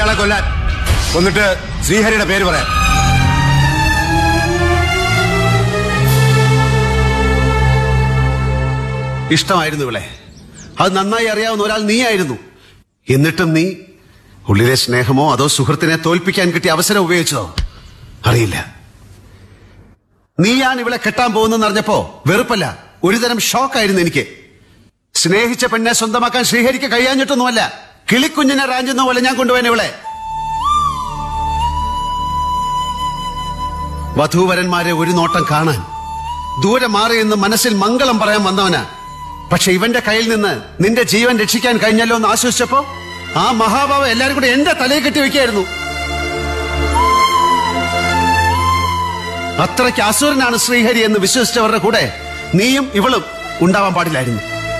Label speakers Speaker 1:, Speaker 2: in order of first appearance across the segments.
Speaker 1: ഇയാളെ കൊല്ലാൻ കൊന്നിട്ട് ശ്രീഹരിയുടെ പേര് പറയാം
Speaker 2: ഇഷ്ടമായിരുന്നു ഇവളെ അത് നന്നായി അറിയാവുന്ന ഒരാൾ നീയായിരുന്നു എന്നിട്ടും നീ ഉള്ളിലെ സ്നേഹമോ അതോ സുഹൃത്തിനെ തോൽപ്പിക്കാൻ കിട്ടിയ അവസരം ഉപയോഗിച്ചതോ അറിയില്ല നീയാണ് ഇവളെ കെട്ടാൻ പോകുന്നെന്ന് അറിഞ്ഞപ്പോ വെറുപ്പല്ല ഒരുതരം ഷോക്കായിരുന്നു എനിക്ക് സ്നേഹിച്ച പെണ്ണെ സ്വന്തമാക്കാൻ ശ്രീഹരിക്ക് കഴിയാഞ്ഞിട്ടൊന്നുമല്ല കിളിക്കുഞ്ഞിനെ റാഞ്ചുന്ന പോലെ ഞാൻ കൊണ്ടുപോയനെ ഇവളെ വധൂവരന്മാരെ ഒരു നോട്ടം കാണാൻ ദൂരെ മാറി നിന്ന് മനസ്സിൽ മംഗളം പറയാൻ വന്നവനാ പക്ഷെ ഇവന്റെ കയ്യിൽ നിന്ന് നിന്റെ ജീവൻ രക്ഷിക്കാൻ കഴിഞ്ഞല്ലോ എന്ന് ആശ്വസിച്ചപ്പോ ആ മഹാഭാവം എല്ലാരും കൂടെ എന്റെ തലയിൽ കെട്ടി വെക്കായിരുന്നു അത്രയ്ക്ക് അസുരനാണ് ശ്രീഹരി എന്ന് വിശ്വസിച്ചവരുടെ കൂടെ നീയും ഇവളും ഉണ്ടാവാൻ പാടില്ലായിരുന്നു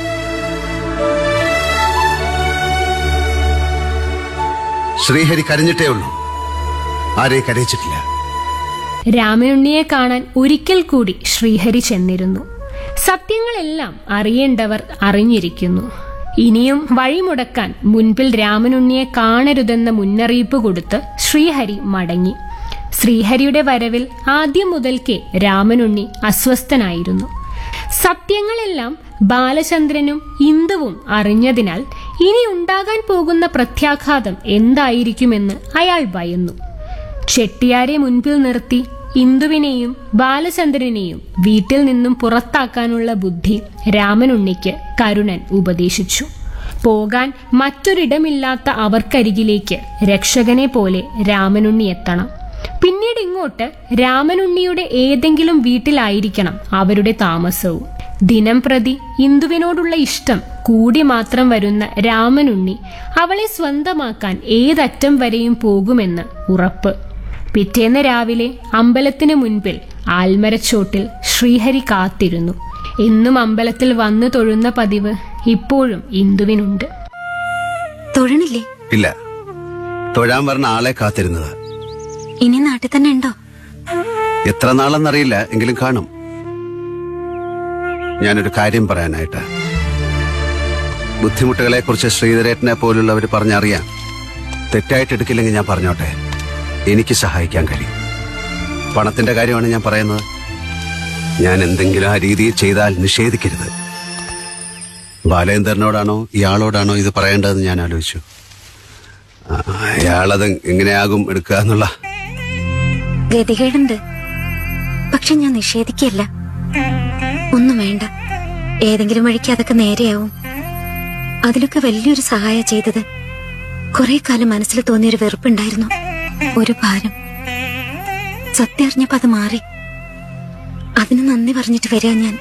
Speaker 2: ശ്രീഹരി കരഞ്ഞിട്ടേ ഉള്ളൂ ആരെയും കരയിച്ചിട്ടില്ല
Speaker 3: രാമനുണ്ണിയെ കാണാൻ ഒരിക്കൽ കൂടി ശ്രീഹരി ചെന്നിരുന്നു സത്യങ്ങളെല്ലാം അറിയേണ്ടവർ അറിഞ്ഞിരിക്കുന്നു ഇനിയും വഴിമുടക്കാൻ മുൻപിൽ രാമനുണ്ണിയെ കാണരുതെന്ന മുന്നറിയിപ്പ് കൊടുത്ത് ശ്രീഹരി മടങ്ങി ശ്രീഹരിയുടെ വരവിൽ ആദ്യം മുതൽക്കേ രാമനുണ്ണി അസ്വസ്ഥനായിരുന്നു സത്യങ്ങളെല്ലാം ബാലചന്ദ്രനും ഇന്ദുവും അറിഞ്ഞതിനാൽ ഇനി ഉണ്ടാകാൻ പോകുന്ന പ്രത്യാഘാതം എന്തായിരിക്കുമെന്ന് അയാൾ ഭയന്നു ചെട്ടിയാരെ മുൻപിൽ നിർത്തി ഇന്ദുവിനെയും ബാലചന്ദ്രനെയും വീട്ടിൽ നിന്നും പുറത്താക്കാനുള്ള ബുദ്ധി രാമനുണ്ണിക്ക് കരുണൻ ഉപദേശിച്ചു പോകാൻ മറ്റൊരിടമില്ലാത്ത അവർക്കരികിലേക്ക് രക്ഷകനെ പോലെ രാമനുണ്ണി എത്തണം പിന്നീട് ഇങ്ങോട്ട് രാമനുണ്ണിയുടെ ഏതെങ്കിലും വീട്ടിലായിരിക്കണം അവരുടെ താമസവും ദിനം പ്രതി ഇന്ദുവിനോടുള്ള ഇഷ്ടം കൂടി മാത്രം വരുന്ന രാമനുണ്ണി അവളെ സ്വന്തമാക്കാൻ ഏതറ്റം വരെയും പോകുമെന്ന് ഉറപ്പ് പിറ്റേന്ന് രാവിലെ അമ്പലത്തിന് മുൻപിൽ ആൽമരച്ചോട്ടിൽ ശ്രീഹരി കാത്തിരുന്നു എന്നും അമ്പലത്തിൽ വന്നു തൊഴുന്ന പതിവ് ഇപ്പോഴും ഇന്ദുവിനുണ്ട്
Speaker 4: തൊഴണില്ലേ
Speaker 2: ഇല്ല തൊഴാൻ പറഞ്ഞ ആളെ കാത്തിരുന്നത്
Speaker 4: ഇനി നാട്ടിൽ തന്നെ ഉണ്ടോ
Speaker 2: എത്ര നാളെന്നറിയില്ല എങ്കിലും കാണും ഞാനൊരു കാര്യം പറയാനായിട്ട് ബുദ്ധിമുട്ടുകളെ കുറിച്ച് ശ്രീധരേട്ടനെ പോലുള്ളവർ പറഞ്ഞറിയാം തെറ്റായിട്ട് എടുക്കില്ലെങ്കിൽ ഞാൻ പറഞ്ഞോട്ടെ എനിക്ക് സഹായിക്കാൻ കഴിയും പണത്തിന്റെ കാര്യമാണ് ഞാൻ പറയുന്നത് ഞാൻ എന്തെങ്കിലും ആ രീതിയിൽ ചെയ്താൽ നിഷേധിക്കരുത് ബാലേന്ദ്രനോടാണോ ഇയാളോടാണോ ഇത് പറയേണ്ടതെന്ന് ഞാൻ ആലോചിച്ചു ആ, അയാളത് എങ്ങനെയാകും എടുക്കുക എന്നുള്ള
Speaker 4: ഗതികേടുണ്ട് പക്ഷെ ഞാൻ നിഷേധിക്കല്ല ഒന്നും വേണ്ട ഏതെങ്കിലും വഴിക്ക് അതൊക്കെ നേരെയാവും അതിലൊക്കെ വലിയൊരു സഹായ ചെയ്തത് കുറെ കാലം മനസ്സിൽ തോന്നിയൊരു വെറുപ്പുണ്ടായിരുന്നു ഒരു ഭാരം സത്യം അറിഞ്ഞപ്പോ അത് മാറി അതിന് നന്ദി പറഞ്ഞിട്ട് വരിക ഞാൻ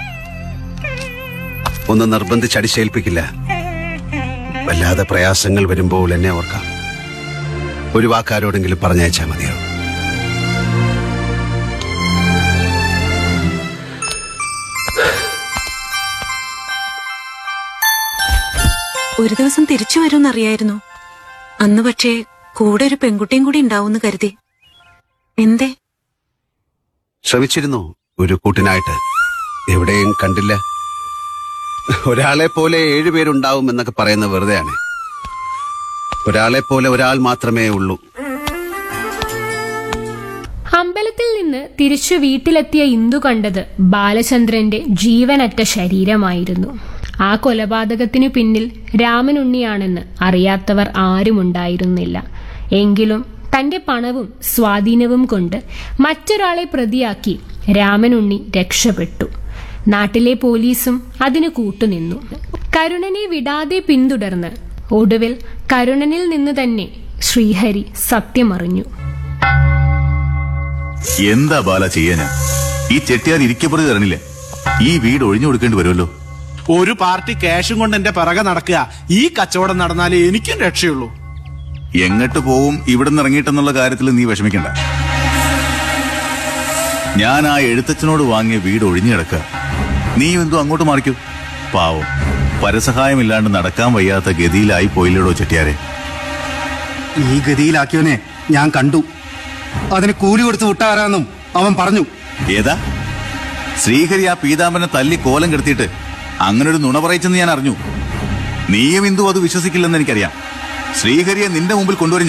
Speaker 2: ഒന്ന് നിർബന്ധിച്ച് അടിച്ചേൽപ്പിക്കില്ല വല്ലാതെ പ്രയാസങ്ങൾ വരുമ്പോൾ എന്നെ ഓർക്കാം ഒരു വാക്കാരോടെങ്കിലും പറഞ്ഞയച്ചാൽ മതിയോ
Speaker 4: ഒരു ദിവസം തിരിച്ചു വരുമെന്നറിയായിരുന്നു അന്ന് പക്ഷേ കൂടെ ഒരു പെൺകുട്ടിയും കൂടി ഉണ്ടാവുമെന്ന് കരുതി എന്തേ
Speaker 2: ശ്രമിച്ചിരുന്നു ഒരു കൂട്ടിനായിട്ട് എവിടെയും കണ്ടില്ല ഒരാളെ പോലെ ഏഴുപേരുണ്ടാവും എന്നൊക്കെ പറയുന്നത് വെറുതെയാണ് ഒരാളെ പോലെ ഒരാൾ മാത്രമേ ഉള്ളൂ
Speaker 3: അമ്പലത്തിൽ നിന്ന് തിരിച്ചു വീട്ടിലെത്തിയ ഇന്ദു കണ്ടത് ബാലചന്ദ്രന്റെ ജീവനറ്റ ശരീരമായിരുന്നു ആ കൊലപാതകത്തിനു പിന്നിൽ രാമനുണ്ണിയാണെന്ന് അറിയാത്തവർ ആരുമുണ്ടായിരുന്നില്ല എങ്കിലും തന്റെ പണവും സ്വാധീനവും കൊണ്ട് മറ്റൊരാളെ പ്രതിയാക്കി രാമനുണ്ണി രക്ഷപ്പെട്ടു നാട്ടിലെ പോലീസും അതിനു കൂട്ടുനിന്നു കരുണനെ വിടാതെ പിന്തുടർന്ന് ഒടുവിൽ കരുണനിൽ നിന്ന് തന്നെ ശ്രീഹരി സത്യമറിഞ്ഞു
Speaker 5: എന്താ ബാല ചെയ്യാനാ ഈ ചെട്ടിയാർ ഇരിക്കപ്പെടുക തരണില്ലേ ഈ വീട് ഒഴിഞ്ഞു കൊടുക്കേണ്ടി വരുമല്ലോ
Speaker 6: ഒരു പാർട്ടി ക്യാഷും കൊണ്ട് എന്റെ പിറകെ നടക്കുക ഈ കച്ചവടം നടന്നാലേ എനിക്കും രക്ഷയുള്ളൂ
Speaker 5: എങ്ങോട്ട് പോവും ഇവിടുന്ന് ഇറങ്ങിയിട്ടെന്നുള്ള കാര്യത്തിൽ നീ വിഷമിക്കണ്ട ഞാൻ ആ എഴുത്തച്ഛനോട് വാങ്ങിയ വീട് ഒഴിഞ്ഞു കിടക്കുക നീ എന്തോ അങ്ങോട്ട് മാറിക്കൂ പാവം പരസഹായമില്ലാണ്ട് നടക്കാൻ വയ്യാത്ത ഗതിയിലായി പോയില്ലടോ ചെട്ടിയാരെ
Speaker 7: ഈ ഗതിയിലാക്കിയവനെ ഞാൻ കണ്ടു അതിന് കൂലി കൊടുത്ത് വിട്ടാരാന്നും അവൻ പറഞ്ഞു
Speaker 5: ഏതാ ശ്രീഹരി ആ പീതാംബരനെ തല്ലി കോലം കെടുത്തിയിട്ട് അങ്ങനെ ഒരു നുണ പറയിച്ചെന്ന് ഞാൻ അറിഞ്ഞു നീയും ഇന്ദു അത് വിശ്വസിക്കില്ലെന്ന് എനിക്കറിയാം ശ്രീഹരിയെ നിന്റെ മുമ്പിൽ കൊണ്ടുവരും